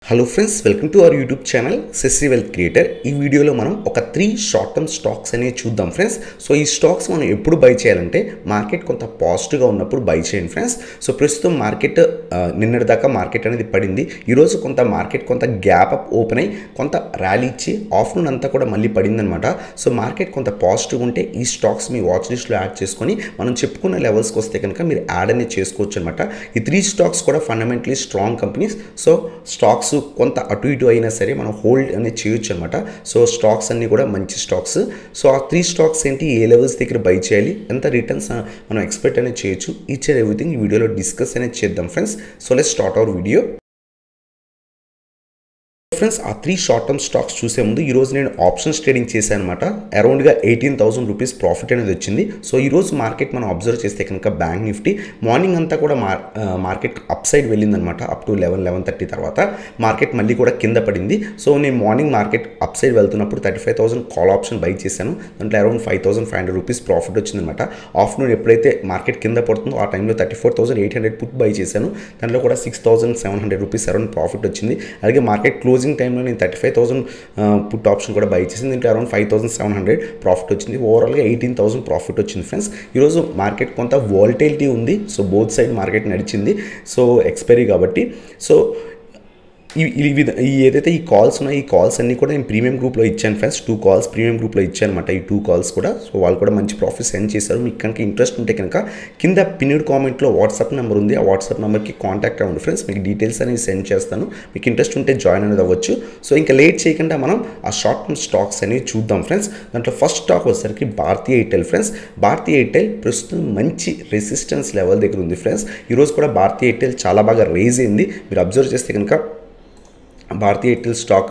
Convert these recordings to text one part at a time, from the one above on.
hello friends welcome to our YouTube channel సెస్సీ wealth creator ఈ వీడియోలో మనం ఒక త్రీ షార్ట్ టర్మ్ స్టాక్స్ అనేవి చూద్దాం ఫ్రెండ్స్ సో ఈ స్టాక్స్ మనం ఎప్పుడు బై చేయాలంటే మార్కెట్ కొంత పాజిటివ్గా ఉన్నప్పుడు బై చేయండి ఫ్రెండ్స్ సో ప్రస్తుతం మార్కెట్ ఆ, నిన్నటి దాకా మార్కెట్ అనేది పడింది ఈరోజు కొంత మార్కెట్ కొంత గ్యాప్ అప్ ఓపెన్ అయ్యి కొంత ర్యాలీ ఇచ్చి ఆఫ్టర్నూన్ అంతా కూడా మళ్ళీ పడిందనమాట సో మార్కెట్ కొంత పాజిటివ్ ఉంటే ఈ స్టాక్స్ మీ వాచ్ లిస్ట్లో యాడ్ చేసుకొని మనం చెప్పుకున్న లెవెల్స్కి వస్తే కనుక మీరు యాడ్ అనేది చేసుకోవచ్చు అనమాట ఈ త్రీ స్టాక్స్ కూడా fundamentally strong companies so stocks కొంత అటు ఇటు అయినా సరే మనం హోల్డ్ అనేది చేయొచ్చు అనమాట సో స్టాక్స్ అన్నీ కూడా మంచి స్టాక్స్ సో ఆ త్రీ స్టాక్స్ ఏంటి ఏ లెవెల్స్ దగ్గర బై చేయాలి ఎంత రిటర్న్స్ మనం ఎక్స్పెక్ట్ అనేది చేయొచ్చు ఈచ్ అండ్ ఎవ్రీథింగ్ ఈ వీడియోలో డిస్కస్ అనేది చేద్దాం friends so let start our video friends ఆ త్రీ షార్ట్ టర్మ్ స్టాక్స్ చూసే ముందు ఈరోజు నేను ఆప్షన్స్ ట్రేడింగ్ చేశాను అనమాట అరౌండ్గా ఎయిటీన్ థౌసండ్ రూపీస్ ప్రాఫిట్ అనేది వచ్చింది సో ఈరోజు మార్కెట్ మనం అబ్జర్వ్ చేస్తే కనుక బ్యాంక్ నిఫ్టీ మార్నింగ్ అంతా కూడా మార్ మార్కెట్ అప్ సైడ్ వెళ్ళిందనమాట up to eleven eleven thirty తర్వాత మార్కెట్ మళ్ళీ కూడా కింద పడింది సో నేను మార్నింగ్ మార్కెట్ అప్ సైడ్ వెళ్తున్నప్పుడు thirty five thousand call option buy చేశాను దాంట్లో around five thousand five hundred rupees profit వచ్చిందనమాట ఆఫ్టర్నూన్ ఎప్పుడైతే మార్కెట్ కింద పడుతుందో ఆ టైంలో thirty four thousand eight hundred put buy చేశాను దాంట్లో కూడా six thousand seven hundred rupees around profit వచ్చింది అలాగే మార్కెట్ క్లోజింగ్ టైంలో నేను thirty five thousand put option కూడా బై చేసింది దీంట్లో around five thousand seven hundred profit వచ్చింది ఓవరాల్గా ఎయిటీన్ థౌసండ్ ప్రాఫిట్ వచ్చింది ఫ్రెండ్స్ ఈరోజు మార్కెట్ కొంత వాల్టైలిటీ ఉంది సో బోత్ సైడ్ మార్కెట్ నడిచింది సో ఎక్స్పైరీ కాబట్టి సో ఈ ఈ విధ ఈ ఏదైతే ఈ కాల్స్ ఉన్నాయో ఈ కాల్స్ అన్నీ కూడా నేను ప్రీమియం గ్రూప్లో ఇచ్చాను ఫ్రెండ్స్ టూ కాల్స్ ప్రీమియం గ్రూప్లో ఇచ్చాను అనమాట ఈ టూ కాల్స్ కూడా సో వాళ్ళు కూడా మంచి ప్రాఫిట్ సెండ్ చేశారు మీకు కనుక ఇంట్రెస్ట్ ఉంటే కనుక కింద పిన్డ్ కామెంట్లో వాట్సాప్ నెంబర్ ఉంది ఆ వాట్సాప్ నెంబర్కి కాంటాక్ట్ అవ్వండి ఫ్రెండ్స్ మీకు డీటెయిల్స్ అనేవి సెండ్ చేస్తాను మీకు ఇంట్రెస్ట్ ఉంటే జాయిన్ అనేది అవ్వచ్చు సో ఇంకా లేట్ చేయకుండా మనం ఆ షార్ట్ టర్మ్ స్టాక్స్ అనేవి చూద్దాం ఫ్రెండ్స్ దాంట్లో ఫస్ట్ స్టాక్ వచ్చేసరికి Bharatiya Airtel friends Bharatiya Airtel ప్రస్తుతం మంచి రెసిస్టెన్స్ లెవెల్ దగ్గర ఉంది ఫ్రెండ్స్ ఈరోజు కూడా భారతీయ ఎయిర్టెల్ చాలా బాగా రేజ్ అయింది మీరు అబ్జర్వ్ చేస్తే కనుక భారతీయ ఎయిర్టెల్ స్టాక్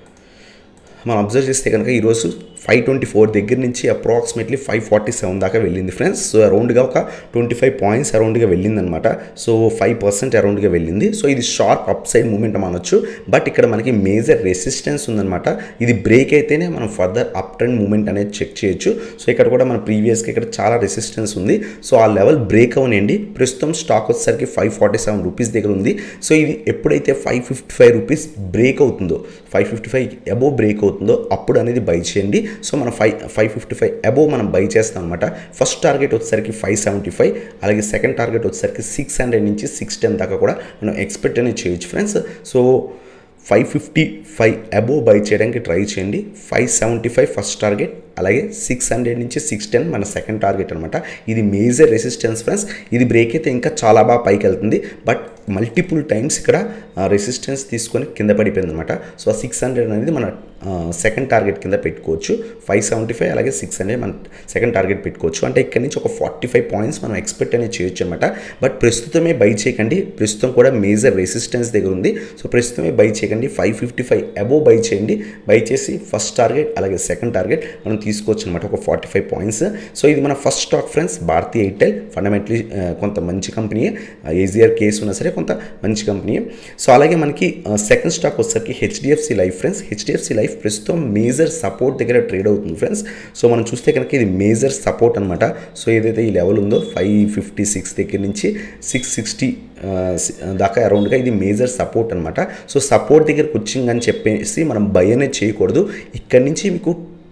మనం అబ్జర్వ్ చేస్తే కనుక ఈరోజు ఫైవ్ ట్వంటీ ఫోర్ దగ్గర నుంచి అప్రాక్సిమేట్లీ ఫైవ్ ఫార్టీ సెవెన్ దాకా వెళ్ళింది ఫ్రెండ్స్ సో అరౌండ్గా ఒక ట్వంటీ ఫైవ్ పాయింట్స్ అరౌండ్గా వెళ్ళిందనమాట సో ఫైవ్ పర్సెంట్ అరౌండ్గా వెళ్ళింది సో ఇది షార్ప్ అప్ సైడ్ మూమెంట్ అనొచ్చు బట్ ఇక్కడ మనకి మేజర్ రెసిస్టెన్స్ ఉందన్నమాట ఇది బ్రేక్ అయితేనే మనం ఫర్దర్ అప్ ట్రెండ్ మూమెంట్ అనేది చెక్ చేయొచ్చు సో ఇక్కడ కూడా మన ప్రీవియస్గా ఇక్కడ చాలా రెసిస్టెన్స్ ఉంది సో ఆ లెవెల్ బ్రేక్ అవనండి ప్రస్తుతం స్టాక్ వచ్చేసరికి ఫైవ్ ఫార్టీ సెవెన్ రూపీస్ దగ్గర ఉంది సో ఇది ఎప్పుడైతే five fifty five rupees break అవుతుందో five fifty five above break అవుతుందో అప్పుడు అనేది బై చేయండి సో మనం five five fifty five above మనం బై చేస్తాం అనమాట ఫస్ట్ టార్గెట్ వచ్చేసరికి ఫైవ్ సెవెంటీ ఫైవ్ అలాగే సెకండ్ టార్గెట్ వచ్చేసరికి సిక్స్ హండ్రెడ్ నుంచి సిక్స్ టెన్ దాకా కూడా మనం ఎక్స్పెక్ట్ అనేది చేయొచ్చు friends so five fifty five above buy చేయడానికి ట్రై చేయండి five seventy five first target అలాగే సిక్స్ హండ్రెడ్ నుంచి సిక్స్ టెన్ మన సెకండ్ టార్గెట్ అనమాట ఇది మేజర్ రెసిస్టెన్స్ ఫ్రెండ్స్ ఇది బ్రేక్ అయితే ఇంకా చాలా బాగా పైకి వెళ్తుంది బట్ మల్టిపుల్ టైమ్స్ ఇక్కడ రెసిస్టెన్స్ తీసుకొని కింద పడిపోయింది అనమాట సో ఆ సిక్స్ హండ్రెడ్ అనేది మన సెకండ్ టార్గెట్ కింద పెట్టుకోవచ్చు ఫైవ్ సెవెంటీ ఫైవ్ అలాగే సిక్స్ హండ్రెడ్ మన సెకండ్ టార్గెట్ పెట్టుకోవచ్చు అంటే ఇక్కడ నుంచి ఒక ఫార్టీ ఫైవ్ పాయింట్స్ మనం ఎక్స్పెక్ట్ అనేది చేయొచ్చు అనమాట బట్ ప్రస్తుతమే బై చేయకండి ప్రస్తుతం కూడా మేజర్ రెసిస్టెన్స్ దగ్గర ఉంది సో ప్రస్తుతమే బై చేయకండి five fifty five above buy చేయండి బై చేసి ఫస్ట్ టార్గెట్ అలాగే సెకండ్ టార్గెట్ మనం తీసుకోవచ్చు అనమాట ఒక ఫార్టీ ఫైవ్ పాయింట్స్ సో ఇది మన first stock friends Bharatiya Airtel fundamentally కొంత మంచి కంపెనీ ఏజిఆర్ కేసు ఉన్నా సరే కొంత మంచి కంపెనీ సో అలాగే మనకి సెకండ్ స్టాక్ వచ్చేసరికి HDFC life friends HDFC life ప్రస్తుతం మేజర్ సపోర్ట్ దగ్గర ట్రేడ్ అవుతుంది ఫ్రెండ్స్ సో మనం చూస్తే కనుక ఇది మేజర్ సపోర్ట్ అనమాట సో ఏదైతే ఈ లెవెల్ ఉందో ఫైవ్ ఫిఫ్టీ సిక్స్ దగ్గర నుంచి సిక్స్ సిక్స్టీ దాకా అరౌండ్గా ఇది మేజర్ సపోర్ట్ అనమాట సో సపోర్ట్ దగ్గరకు వచ్చిందని చెప్పేసి మనం బై అనేది చేయకూడదు ఇక్కడి నుంచి మీకు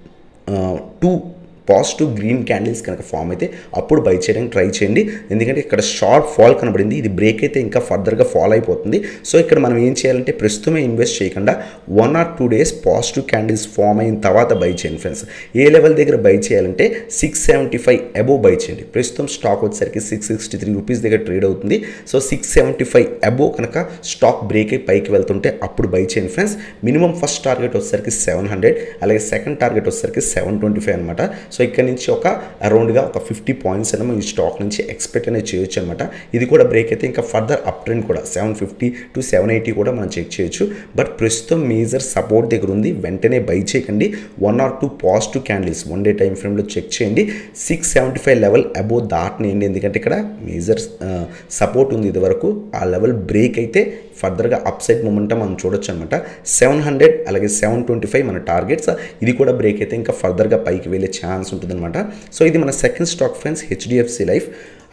టూ పాజిటివ్ గ్రీన్ క్యాండిల్స్ కనుక ఫామ్ అయితే అప్పుడు బై చేయడానికి ట్రై చేయండి ఎందుకంటే ఇక్కడ షార్ట్ ఫాల్ కనబడింది ఇది బ్రేక్ అయితే ఇంకా ఫర్దర్గా ఫాల్ అయిపోతుంది సో ఇక్కడ మనం ఏం చేయాలంటే ప్రస్తుతమే ఇన్వెస్ట్ చేయకుండా one or two days positive candles form అయిన తర్వాత బై చేయండి ఫ్రెండ్స్ ఏ లెవెల్ దగ్గర బై చేయాలంటే six seventy five above buy చేయండి ప్రస్తుతం స్టాక్ వచ్చేసరికి సిక్స్ సిక్స్టీ త్రీ రూపీస్ దగ్గర ట్రేడ్ అవుతుంది so six seventy five above కనుక స్టాక్ బ్రేక్ అయి పైకి వెళ్తుంటే అప్పుడు బై చేయండి ఫ్రెండ్స్ మినిమం ఫస్ట్ టార్గెట్ వచ్చేసరికి సెవెన్ హండ్రెడ్ అలాగే సెకండ్ టార్గెట్ వచ్చేసరికి సెవెన్ ట్వంటీ ఫైవ్ అనమాట సో ఇక్కడ నుంచి ఒక అరౌండ్గా ఒక ఫిఫ్టీ పాయింట్స్ అయినా మనం ఈ స్టాక్ నుంచి ఎక్స్పెక్ట్ అనేది చేయొచ్చు అనమాట ఇది కూడా బ్రేక్ అయితే ఇంకా ఫర్దర్ అప్ ట్రెండ్ కూడా seven fifty to seven eighty కూడా మనం చెక్ చేయొచ్చు బట్ ప్రస్తుతం మేజర్ సపోర్ట్ దగ్గర ఉంది వెంటనే బై చేయకండి one or two positive candles one day time ఫ్రేమ్లో చెక్ చేయండి six seventy five level above దాటనేయండి ఎందుకంటే ఇక్కడ మేజర్ సపోర్ట్ ఉంది ఇది వరకు ఆ లెవెల్ బ్రేక్ అయితే ఫర్దర్గా అప్ సైడ్ మూమెంటం మనం చూడొచ్చు అనమాట సెవెన్ హండ్రెడ్ అలాగే సెవెన్ ట్వంటీ ఫైవ్ మన టార్గెట్స్ ఇది కూడా బ్రేక్ అయితే ఇంకా ఫర్దర్గా పైకి వెళ్ళే ఛాన్స్ ఉంటుందన్నమాట సో ఇది మన second stock friends HDFC life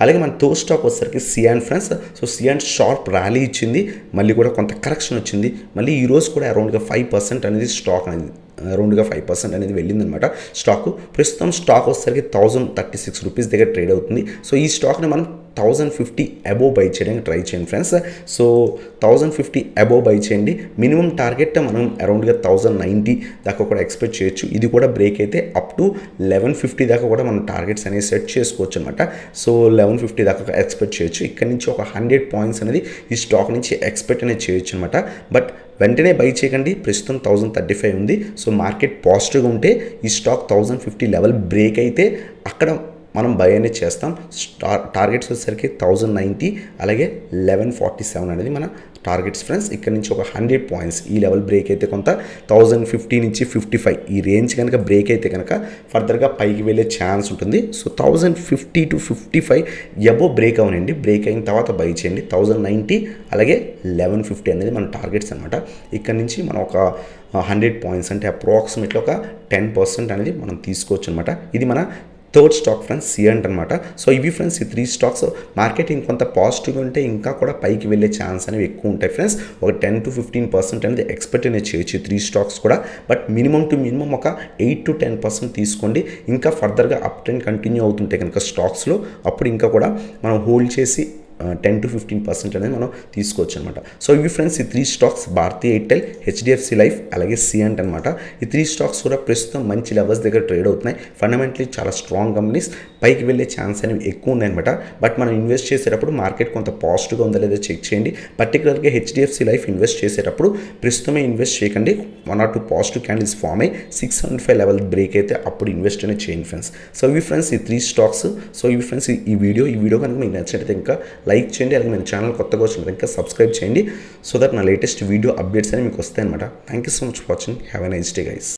అలాగే మన తో స్టాక్ వచ్చేసరికి Cyient friends so Cyient sharp rally ఇచ్చింది మళ్ళీ కూడా కొంత కరెక్షన్ వచ్చింది మళ్ళీ ఈ రోజు కూడా అరౌండ్గా ఫైవ్ పర్సెంట్ అనేది స్టాక్ అనేది అరౌండ్గా ఫైవ్ పర్సెంట్ అనేది వెళ్ళిందనమాట స్టాక్ ప్రస్తుతం స్టాక్ వచ్చేసరికి థౌజండ్ థర్టీ సిక్స్ రూపీస్ దగ్గర ట్రేడ్ అవుతుంది సో ఈ స్టాక్ని మనం థౌజండ్ ఫిఫ్టీ అబోవ్ బై చేయడానికి ట్రై చేయండి friends so thousand fifty above buy చేయండి మినిమం టార్గెట్ మనం అరౌండ్గా థౌజండ్ నైంటీ దాకా కూడా ఎక్స్పెక్ట్ చేయొచ్చు ఇది కూడా బ్రేక్ అయితే అప్ టు లెవెన్ ఫిఫ్టీ దాకా కూడా మనం టార్గెట్స్ అనేవి సెట్ చేసుకోవచ్చు అనమాట సో లెవెన్ ఫిఫ్టీ దాకా ఎక్స్పెక్ట్ చేయొచ్చు ఇక్కడ నుంచి ఒక హండ్రెడ్ పాయింట్స్ అనేది ఈ స్టాక్ నుంచి ఎక్స్పెక్ట్ అనేది చేయొచ్చు అనమాట బట్ వెంటనే బై చేయకండి ప్రస్తుతం థౌజండ్ థర్టీ ఫైవ్ ఉంది సో మార్కెట్ పాజిటివ్గా ఉంటే ఈ stock thousand fifty level break అయితే అక్కడ మనం బై అనేది చేస్తాం స్టార్ టార్గెట్స్ వచ్చేసరికి థౌజండ్ నైంటీ అలాగే లెవెన్ ఫార్టీ సెవెన్ అనేది మన టార్గెట్స్ ఫ్రెండ్స్ ఇక్కడ నుంచి ఒక హండ్రెడ్ పాయింట్స్ ఈ లెవెల్ బ్రేక్ అయితే కొంత థౌజండ్ ఫిఫ్టీ నుంచి ఫిఫ్టీ ఫైవ్ ఈ రేంజ్ కనుక బ్రేక్ అయితే కనుక ఫర్దర్గా పైకి వెళ్ళే ఛాన్స్ ఉంటుంది so thousand fifty to fifty five above break అవనండి బ్రేక్ అయిన తర్వాత బై చేయండి థౌజండ్ నైంటీ అలాగే లెవెన్ ఫిఫ్టీ అనేది మన టార్గెట్స్ అనమాట ఇక్కడ నుంచి మనం ఒక హండ్రెడ్ పాయింట్స్ అంటే అప్రాక్సిమేట్లీ ఒక టెన్ పర్సెంట్ అనేది మనం తీసుకోవచ్చు అనమాట ఇది మన థర్డ్ స్టాక్ ఫ్రెండ్స్ సియంట్ అనమాట సో ఇవి ఫ్రెండ్స్ ఈ త్రీ స్టాక్స్ మార్కెట్ ఇంకొంత పాజిటివ్గా ఉంటే ఇంకా కూడా పైకి వెళ్ళే ఛాన్స్ అనేవి ఎక్కువ ఉంటాయి ఫ్రెండ్స్ ఒక టెన్ టు ఫిఫ్టీన్ పర్సెంట్ అనేది ఎక్స్పెక్ట్ అనేది చేయొచ్చు ఈ త్రీ స్టాక్స్ కూడా బట్ మినిమం టు మినిమం ఒక ఎయిట్ టు టెన్ పర్సెంట్ తీసుకోండి ఇంకా ఫర్దర్గా అప్ ట్రెండ్ కంటిన్యూ అవుతుంటే కనుక స్టాక్స్లో అప్పుడు ఇంకా కూడా మనం హోల్డ్ చేసి టెన్ టు ఫిఫ్టీన్ పర్సెంట్ అనేది మనం తీసుకోవచ్చు అనమాట సో ఇవి ఫ్రెండ్స్ ఈ three stocks Bharatiya Airtel HDFC life అలాగే సియంట్ అనమాట ఈ త్రీ స్టాక్స్ కూడా ప్రస్తుతం మంచి లెవెల్స్ దగ్గర ట్రేడ్ అవుతున్నాయి ఫండమెంటలీ చాలా స్ట్రాంగ్ కంపెనీస్ పైకి వెళ్ళే ఛాన్స్ అనేవి ఎక్కువ ఉన్నాయన్నమాట బట్ మనం ఇన్వెస్ట్ చేసేటప్పుడు మార్కెట్ కొంత పాజిటివ్గా ఉందా లేదా చెక్ చేయండి పర్టికులర్గా హెచ్డిఎఫ్సి లైఫ్ ఇన్వెస్ట్ చేసేటప్పుడు ప్రస్తుతమే ఇన్వెస్ట్ చేయకండి one or two positive candles form అయ్యి six hundred five level break అయితే అప్పుడు ఇన్వెస్ట్ అనేది చేయండి ఫ్రెండ్స్ సో ఇవి ఫ్రెండ్స్ ఈ త్రీ స్టాక్స్ సో ఇవి ఫ్రెండ్స్ ఈ వీడియో ఈ వీడియో కనుక మీకు నచ్చినట్లయితే ఇంకా లైక్ చేయండి అలాగే మన ఛానల్ కొత్తగా వచ్చినట్టు ఇంకా సబ్స్క్రైబ్ చేయండి సో దట్ నా లేటెస్ట్ వీడియో అప్డేట్స్ అనేవి మీకు వస్తాయి అనమాట thank you so much for watching have a nice day guys